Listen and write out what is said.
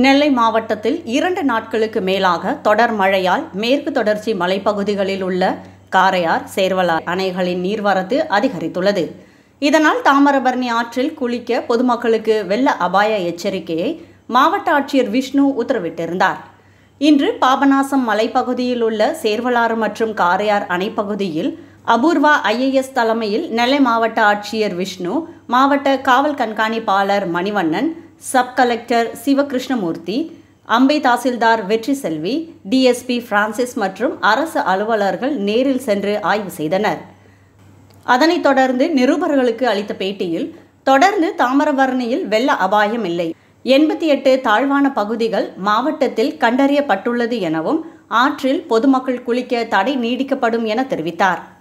நெல்லை மாவட்டத்தில் இரண்டு நாட்களுக்கு மேலாக தொடர் மழையால் மேற்கு தொடர்ச்சி மலைப்பகுதிகளில் உள்ள காரையார் சேர்வலார் அணைகளின் நீர்வரத்து அதிகரித்துள்ளது இதனால் தாமிரபரணி ஆற்றில் குளிக்க பொதுமக்களுக்கு வெள்ள அபாய எச்சரிக்கையை மாவட்ட ஆட்சியர் விஷ்ணு உத்தரவிட்டிருந்தார் இன்று பாபநாசம் மலைப்பகுதியில் உள்ள சேர்வலாறு மற்றும் காரையார் அணைப்பகுதியில் அபூர்வா ஐஏஎஸ் தலைமையில் நெல்லை மாவட்ட ஆட்சியர் விஷ்ணு மாவட்ட காவல் கண்காணிப்பாளர் மணிவண்ணன் சப் கலெக்டர் சிவகிருஷ்ணமூர்த்தி அம்பை தாசில்தார் வெற்றி செல்வி டிஎஸ்பி பிரான்சிஸ் மற்றும் அரசு அலுவலர்கள் நேரில் சென்று ஆய்வு செய்தனர் அதனைத் தொடர்ந்து நிருபர்களுக்கு அளித்த பேட்டியில் தொடர்ந்து தாமிரபரணியில் வெள்ள அபாயம் இல்லை எண்பத்தி எட்டு தாழ்வான பகுதிகள் மாவட்டத்தில் கண்டறியப்பட்டுள்ளது எனவும் ஆற்றில் பொதுமக்கள் குளிக்க தடை நீடிக்கப்படும் என தெரிவித்தார்